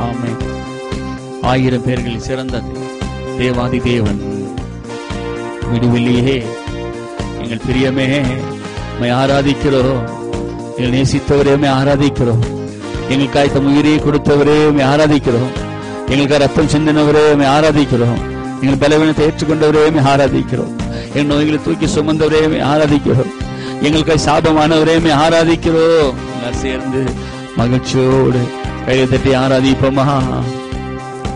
ஆமென் ஆயிரம் பேர்களில் சிறந்த தேவாதி தேவன் விடுவில்லையே எங்கள் பிரியமே உம்மை ஆராதிக்கிறோம் எங்கள் நேசித்தவரே உம்மை ஆராதிக்கிறோம் எங்களுக்காய் தம் உயிரை கொடுத்தவரே உம்மை ஆராதிக்கிறோம் எங்களுக்காக ரத்தம் சிந்தினவரே உம்மை ஆராதிக்கிறோம் எங்கள் பலவீனத்தை ஏற்றுக்கொண்டவரே உம்மை ஆராதிக்கிறோம் எங்கள் நோய்களை தூக்கி சுமந்தவரே உம்மை ஆராதிக்கிறோம் எங்களுக்காய் சாபமானவரே உம்மை ஆராதிக்கிறோம் எல்லாம் சேர்ந்து மகிழ்ச்சியோடு கையை தட்டி ஆராதிப்போமா